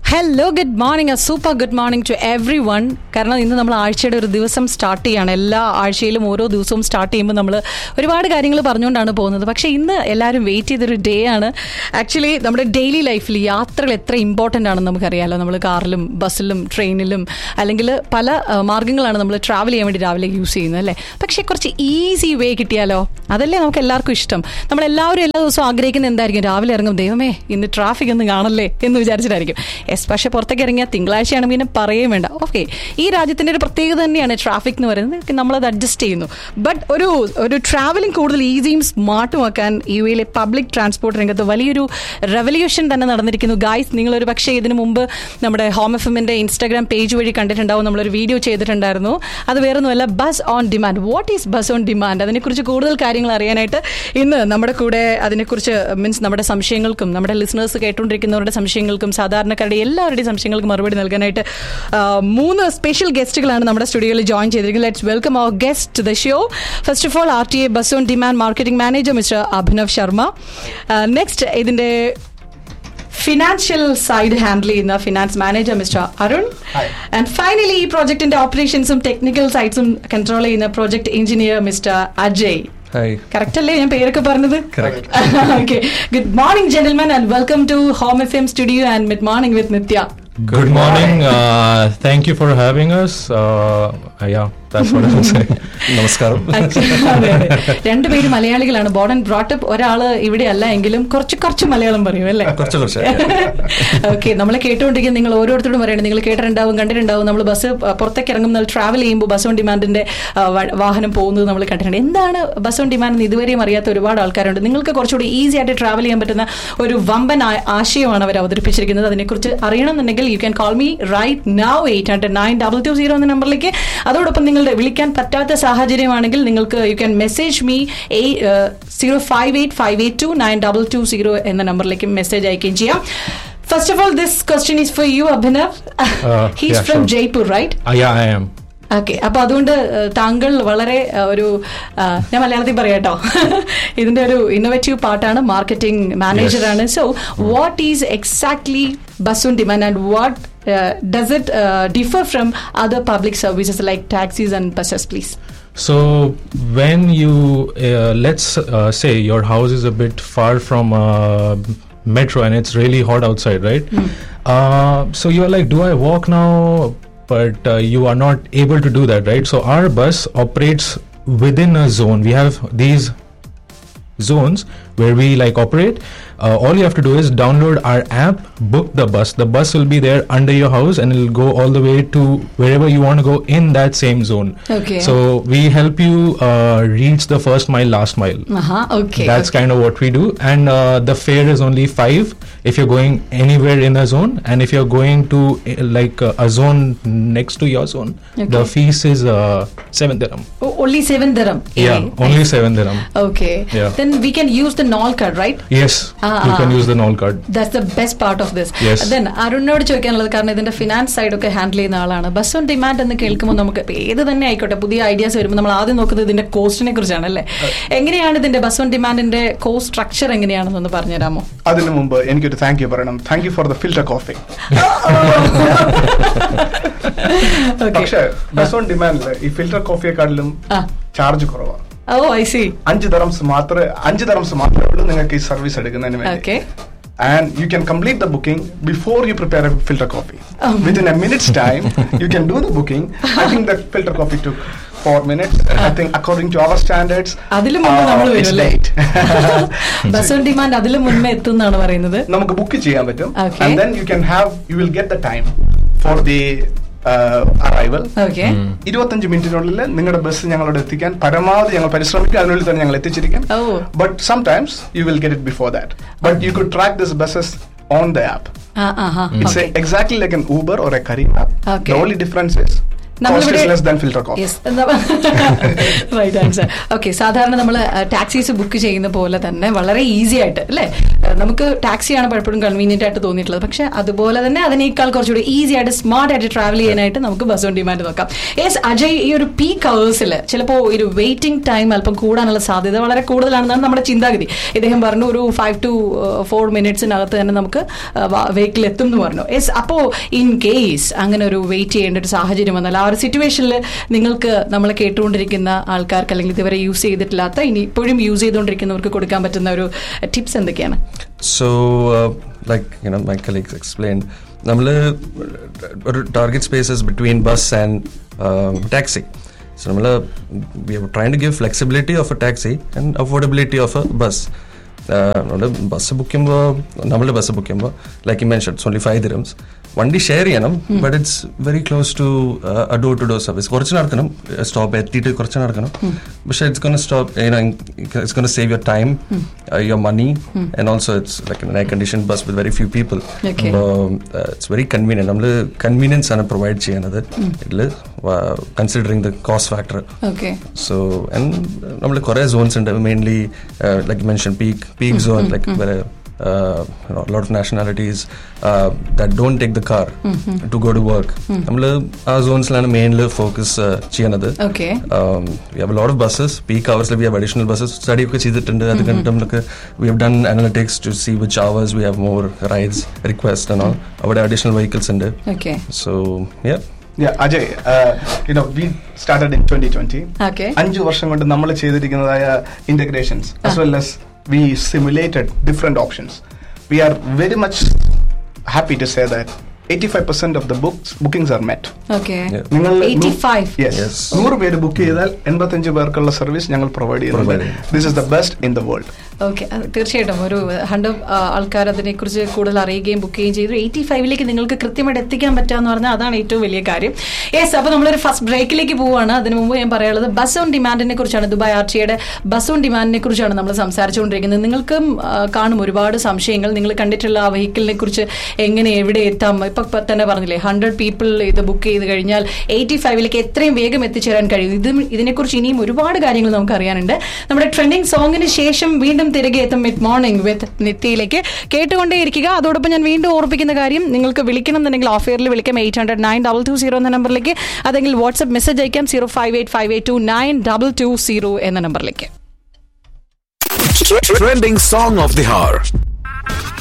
Hello good morning a super good morning to everyone കാരണം ഇന്ന് നമ്മൾ ആഴ്ചയുടെ ഒരു ദിവസം സ്റ്റാർട്ട് ചെയ്യാണ് എല്ലാ ആഴ്ചയിലും ഓരോ ദിവസവും സ്റ്റാർട്ട് ചെയ്യുമ്പോൾ നമ്മൾ ഒരുപാട് കാര്യങ്ങൾ പറഞ്ഞുകൊണ്ടാണ് പോകുന്നത് പക്ഷേ ഇന്ന് എല്ലാവരും വെയിറ്റ് ചെയ്തൊരു ഡേ ആണ് ആക്ച്വലി നമ്മുടെ ഡെയിലി ലൈഫിൽ യാത്രകൾ എത്ര ഇമ്പോർട്ടൻ്റ് ആണെന്ന് നമുക്കറിയാലോ നമ്മൾ കാറിലും ബസ്സിലും ട്രെയിനിലും അല്ലെങ്കിൽ പല ആ, മാർഗ്ഗങ്ങളാണ് നമ്മൾ ട്രാവൽ ചെയ്യാൻ വേണ്ടി രാവിലെ യൂസ് ചെയ്യുന്നത് അല്ലേ പക്ഷേ കുറച്ച് ഈസി വേ കിട്ടിയാലോ അതല്ലേ നമുക്ക് എല്ലാവർക്കും ഇഷ്ടം നമ്മളെല്ലാവരും എല്ലാ ദിവസവും ആഗ്രഹിക്കുന്നത് എന്തായിരിക്കും രാവിലെ ഇറങ്ങും ദൈവമേ ഇന്ന് ട്രാഫിക് ഒന്നും കാണല്ലേ എന്ന് വിചാരിച്ചിട്ടായിരിക്കും എസ് പക്ഷേ പുറത്തേക്ക് ഇറങ്ങിയാൽ തിങ്കളാഴ്ചയാണ് പിന്നെ പറയുകയും വേണ്ട ഓക്കെ ഈ രാജ്യത്തിൻ്റെ ഒരു പ്രത്യേകത തന്നെയാണ് ട്രാഫിക് എന്ന് പറയുന്നത് നമ്മളത് അഡ്ജസ്റ്റ് ചെയ്യുന്നു ബട്ട് ഒരു ഒരു ട്രാവലിംഗ് കൂടുതൽ ഈസിയും സ്മാർട്ടും ആക്കാൻ യു എയിലെ പബ്ലിക് ട്രാൻസ്പോർട്ട് രംഗത്ത് വലിയൊരു റെവല്യൂഷൻ തന്നെ നടന്നിരിക്കുന്നു ഗായ്സ് നിങ്ങളൊരു പക്ഷേ ഇതിനു മുമ്പ് നമ്മുടെ ഹോം എഫ് എമ്മിൻ്റെ ഇൻസ്റ്റാഗ്രാം പേജ് വഴി കണ്ടിട്ടുണ്ടാവും നമ്മളൊരു വീഡിയോ ചെയ്തിട്ടുണ്ടായിരുന്നു അത് വേറൊന്നുമല്ല bus on demand what is bus on demand അതിനെക്കുറിച്ച് കൂടുതൽ കാര്യങ്ങൾ അറിയാനായിട്ട് ഇന്ന് നമ്മുടെ കൂടെ അതിനെക്കുറിച്ച് മീൻസ് നമ്മുടെ സംശയങ്ങൾക്കും നമ്മുടെ ലിസണേഴ്സ് കേട്ടുകൊണ്ടിരിക്കുന്നവരുടെ സംശയങ്ങൾക്കും സാധാരണക്കാരുടെ എല്ലാവരുടെയും സംശയങ്ങൾക്ക് മറുപടി നൽകാനായിട്ട് ആ, മൂന്ന് സ്പെഷ്യൽ ഗസ്റ്റുകളാണ് നമ്മുടെ സ്റ്റുഡിയോയിൽ ജോയിൻ ചെയ്തിരിക്കുന്നത് let's welcome our guest the show first of all R T A bus on demand marketing manager mister Abhinav Sharma next ഇതിന്റെ ഫിനാൻഷ്യൽ സൈഡ് ഹാൻഡിൽ ചെയ്യുന്ന finance manager mister Arun and finally ഈ പ്രോജക്റ്റിന്റെ ഓപ്പറേഷൻസും ടെക്നിക്കൽ സൈഡ്സും കൺട്രോൾ ചെയ്യുന്ന project engineer mister Ajay Hi. Correct അല്ലേ ഞാൻ പേരൊക്കെ പറഞ്ഞത് Correct. Okay good morning gentleman and welcome to home F M studio and mid morning with Nithya Good morning. Uh, thank you for having us. Uh, yeah, that's what I would say. നമസ്കാരം അതെ, അതെ. രണ്ടുപേരും മലയാളികളാണ് board and brought up ഒരാള് ഇവിടെ അല്ല എങ്കിലും കുറച്ച് കുറച്ച് മലയാളം പറയും അല്ലേ കുറച്ച് കുറച്ച് ഓക്കെ നമ്മളെ കേട്ടുകൊണ്ടിരിക്കുന്ന നിങ്ങൾ ഓരോരുത്തരോടും പറയണം നിങ്ങൾ കേട്ടിട്ടുണ്ടാവും കണ്ടിട്ടുണ്ടാവും നമ്മൾ ബസ് അഹ്, പുറത്തേക്ക് ഇറങ്ങുമ്പോൾ ട്രാവൽ ചെയ്യുമ്പോൾ ബസ് ഓൺ ഡിമാൻഡിന്റെ അഹ്, വ- വാഹനം പോകുന്നത് നമ്മൾ കണ്ടിട്ടുണ്ട് എന്താണ് ബസ് ഓൺ ഡിമാൻഡ് എന്ന് ഇതുവരെയും അറിയാത്ത ഒരുപാട് ആൾക്കാരുണ്ട് നിങ്ങൾക്ക് കുറച്ചുകൂടി ഈസി ആയിട്ട് ട്രാവൽ ചെയ്യാൻ പറ്റുന്ന ഒരു വമ്പൻ ആ- ആശയമാണ് അവർ അവതരിപ്പിച്ചിരിക്കുന്നത് അതിനെക്കുറിച്ച് അറിയണമെന്നുണ്ടെങ്കിൽ you can call me right now eight hundred nine double two zero എന്ന നമ്പറിലേക്ക് അതോടൊപ്പം നിങ്ങളുടെ വിളിക്കാൻ പറ്റാത്ത സാഹചര്യമാണെങ്കിൽ നിങ്ങൾക്ക് you can message me zero five eight five eight two nine double two zero എന്ന നമ്പറിലേക്ക് മെസ്സേജ് അയക്കുകയും ചെയ്യാം first of all this question is for you Abhinav he's yeah, from sure. Jaipur right Uh, yeah, I am. Okay അപ്പൊ അതുകൊണ്ട് ഏഹ്, താങ്കൾ വളരെ ഏഹ്, ഒരു ഏഹ്, ഞാൻ മലയാളത്തിൽ പറയാട്ടോ ഇതിന്റെ ഒരു ഇന്നോവേറ്റീവ് പാർട്ടാണ് മാർക്കറ്റിംഗ് മാനേജറാണ് so what is exactly bus on demand and what does it differ from other public services like taxis and buses please So when you uh, let's uh, say your house is a bit far from uh, metro and it's really hot outside, right? Uh, so you're like, do I walk now? But uh, you are not able to do that, right? So our bus operates within a zone. We have these zones where we like operate uh, all you have to do is download our app book the bus the bus will be there under your house and it'll go all the way to wherever you want to go in that same zone Okay. so we help you uh, reach the first mile last mile okay that's kind of what we do and uh, the fare is only 5 if you're going anywhere in a zone and if you're going to uh, like uh, a zone next to your zone the Okay. fees is uh, 7 dirham only seven dirham yeah only 7 dirham okay Yeah. then we can use the NOL card right yes Ah, you can ah. use the NOL card that's the best part of this Yes. Then അരുണിനോട് ചോദിക്കാനുള്ളത് കാരണം ഇതിന്റെ finance side ഒക്കെ handle ചെയ്യുന്ന ആളാണ് bus on demand എന്ന് കേൾക്കുമ്പോൾ നമുക്ക് ഇപ്പൊ ഏത് തന്നെ ആയിക്കോട്ടെ പുതിയ ഐഡിയാസ് വരുമ്പോൾ നമ്മൾ ആദ്യം നോക്കുന്നത് ഇതിന്റെ കോസ്റ്റിനെ കുറിച്ചാണ് അല്ലേ എങ്ങനെയാണ് ഇതിന്റെ ബസ് ഓൺ ഡിമാൻഡിന്റെ കോസ്റ്റ് സ്ട്രക്ചർ എങ്ങനെയാണെന്നൊന്ന് പറഞ്ഞുതരാമോ അതിനു മുമ്പ് എനിക്കൊരു താങ്ക് യു പറയണം thank you for the filter coffee okay പക്ഷേ ബസ് ഓൺ ഡിമാൻഡില് ഈ ഫിൽറ്റർ കോഫിയെക്കാട്ടിലും ആ ചാർജ് കുറവാണ് ഓ ഐ സി അഞ്ച് തരംസ് മാത്രമേ അഞ്ച് തരംസ് മാത്രമേ ഉള്ളൂ നിങ്ങൾക്ക് ഈ സർവീസ് എടുക്കുന്നതിന് വേണ്ടി okay and you can complete the booking before you prepare a filter coffee Oh. Within a minutes time you can do the booking I think the filter coffee two four minutes I think according to our standards അതിലും മുമ്പ് നമ്മൾ വരും അല്ലേ bus on demand അതിലും മുന്നേ എത്തും എന്നാണ് പറയുന്നത് നമുക്ക് ബുക്ക് ചെയ്യാൻ പറ്റും Okay. And then you can have you will get the time for the arrival okay ഇരുപത്തഞ്ച് മിനിറ്റിനുള്ളിൽ നിങ്ങളുടെ ബസ് ഞങ്ങളോട് എത്തിക്കാൻ പരമാവധി ഞങ്ങൾ പരിശ്രമിക്കും അതിനുള്ളിൽ തന്നെ ഞങ്ങൾ എത്തിച്ചിരിക്കും oh but sometimes you will get it before that but you could track this buses on the app ah ah ah it's okay exactly like an Uber or a Careem app Okay. The only difference is Cost is less than filter coffee. Right answer okay സാധാരണ നമ്മൾ taxis book ചെയ്യുന്ന പോലെ തന്നെ വളരെ easy ആയിട്ട് അല്ലേ Uh, നമുക്ക് ടാക്സിയാണ് പലപ്പോഴും കൺവീനിയന്റ് ആയിട്ട് തോന്നിയിട്ടുള്ളത് പക്ഷെ അതുപോലെ തന്നെ അതിനേക്കാൾ കുറച്ചുകൂടി ഈസി ആയിട്ട് സ്മാർട്ട് ആയിട്ട് ട്രാവൽ ചെയ്യാനായിട്ട് നമുക്ക് ബസ് ഓൺ ഡിമാൻഡ് നോക്കാം യെസ് അജയ് ഈ ഒരു പീക്ക് അവേഴ്സിൽ ചിലപ്പോൾ ഒരു വെയിറ്റിംഗ് ടൈം അല്പം കൂടാനുള്ള സാധ്യത വളരെ കൂടുതലാണെന്നാണ് നമ്മുടെ ചിന്താഗതി ഇദ്ദേഹം പറഞ്ഞു ഒരു ഫൈവ് ടു ഫോർ മിനിറ്റ്സിനകത്ത് തന്നെ നമുക്ക് വെഹിക്കിൾ എത്തും എന്ന് പറഞ്ഞു യെസ് അപ്പോൾ ഇൻ കേസ് അങ്ങനെ ഒരു വെയിറ്റ് ചെയ്യേണ്ട ഒരു സാഹചര്യം വന്നാൽ ആ ഒരു സിറ്റുവേഷനിൽ നിങ്ങൾക്ക് നമ്മളെ കേട്ടുകൊണ്ടിരിക്കുന്ന ആൾക്കാർക്ക് അല്ലെങ്കിൽ ഇതുവരെ യൂസ് ചെയ്തിട്ടില്ലാത്ത ഇനി ഇപ്പോഴും യൂസ് ചെയ്തുകൊണ്ടിരിക്കുന്നവർക്ക് കൊടുക്കാൻ പറ്റുന്ന ഒരു ടിപ്സ് എന്തൊക്കെയാണ് So, uh, like you know, my colleagues explained, നമ്മൾ ഒരു target spaces between bus and taxi so നമ്മൾ we are trying to give flexibility of a taxi and affordability of a bus നമ്മൾ bus book ചെയ്യുമ്പോൾ നമ്മൾ bus book ചെയ്യുമ്പോൾ like you mention only five dirhams വണ്ടി share ചെയ്യണം but it's very close to door to door service കുറച്ച് നടക്കണം stop എത്തിയിട്ട് കുറച്ച് നടക്കണം പക്ഷേ it's gonna stop it's gonna save your time your money and also it's like air condition bus with very few people Okay. It's very convenient നമ്മൾ convenience ആണ് provide ചെയ്യുന്നത് ഇതിൽ considering the cost factor okay so and നമ്മൾ കുറേ zones ഉണ്ട് mainly like mention peak peak zone like where lot of nationalities that don't take the car to go to work നമ്മൾ ആ സോൺസിലാണ് മെയിനിൽ ഫോക്കസ് ചെയ്യണത് okay we have lot of buses peak അവേഴ്സിൽ we have additional buses study ഒക്കെ ചെയ്തിട്ടുണ്ട് അത് കണ്ടിട്ട് നമുക്ക് we have done analytics to see which hours we have more rides request and all അവിടെ അഡീഷണൽ വെഹിക്കിൾസ് ഉണ്ട് okay so ya Yeah, Ajay, uh, you know, we started in 2020. Okay അഞ്ചു വർഷം കൊണ്ട് നമ്മൾ ചെയ്തിരിക്കുന്നതായ integrations as well as we simulated different options. We are very much happy to say that 85% of the books bookings are met. Okay Yeah. നിങ്ങൾ eighty five yes Yes. നൂറ് പേര് book ചെയ്താൽ എൺപത്തഞ്ച് പേർക്കുള്ള സർവീസ് ഞങ്ങൾ പ്രൊവൈഡ് ചെയ്യുന്നുണ്ട് Provide ചെയ്യുന്നു. This is the best in the world okay തീർച്ചയായിട്ടും ഒരു ഹൺഡ്രഡ് ആൾക്കാർ അതിനെക്കുറിച്ച് കൂടുതൽ അറിയുകയും ബുക്ക് ചെയ്യുകയും ചെയ്തു എയ്റ്റി ഫൈവിലേക്ക് നിങ്ങൾക്ക് കൃത്യമായിട്ട് എത്തിക്കാൻ പറ്റുക എന്ന് പറഞ്ഞാൽ അതാണ് ഏറ്റവും വലിയ കാര്യം യെസ് അപ്പോൾ നമ്മളൊരു ഫസ്റ്റ് ബ്രേക്കിലേക്ക് പോവുകയാണ് അതിന് മുമ്പ് ഞാൻ പറയാനുള്ളത് ബസ് ഓൺ ഡിമാൻഡിനെ കുറിച്ചാണ് ദുബായ് ആർച്ചിയുടെ ബസ് ഓൺ ഡിമാൻഡിനെ കുറിച്ചാണ് നമ്മൾ സംസാരിച്ചുകൊണ്ടിരിക്കുന്നത് നിങ്ങൾക്കും ആ, കാണും ഒരുപാട് സംശയങ്ങൾ നിങ്ങൾ കണ്ടിട്ടുള്ള ആ വെഹിക്കിളിനെ കുറിച്ച് എങ്ങനെ എവിടെ എത്താം ഇപ്പൊ ഇപ്പൊ തന്നെ പറഞ്ഞില്ലേ ഹൺഡ്രഡ് പീപ്പിൾ ഇത് ബുക്ക് ചെയ്ത് കഴിഞ്ഞാൽ എയ്റ്റി ഫൈവിലേക്ക് എത്രയും വേഗം എത്തിച്ചേരാൻ കഴിയും ഇതും ഇതിനെക്കുറിച്ച് ഇനിയും ഒരുപാട് കാര്യങ്ങൾ നമുക്ക് അറിയാനുണ്ട് നമ്മുടെ ട്രെൻഡിങ് സോങ്ങിന് ശേഷം വീണ്ടും തിരികെ എത്തും മിഡ് മോർണിംഗ് വിത്ത് നിത്യയിലേക്ക് കേട്ടുകൊണ്ടേയിരിക്കുക അതോടൊപ്പം ഞാൻ വീണ്ടും ഓർപ്പിക്കുന്ന കാര്യം നിങ്ങൾക്ക് വിളിക്കണം എന്നുണ്ടെങ്കിൽ ഓഫ് എയറിൽ വിളിക്കാം eight hundred nine double two zero എന്ന നമ്പറിലേക്ക് അതെങ്കിൽ വാട്സ്ആപ്പ് മെസ്സേജ് അയക്കാം zero five eight five eight two nine double two zero എന്ന നമ്പറിലേക്ക് Trending song of the hour.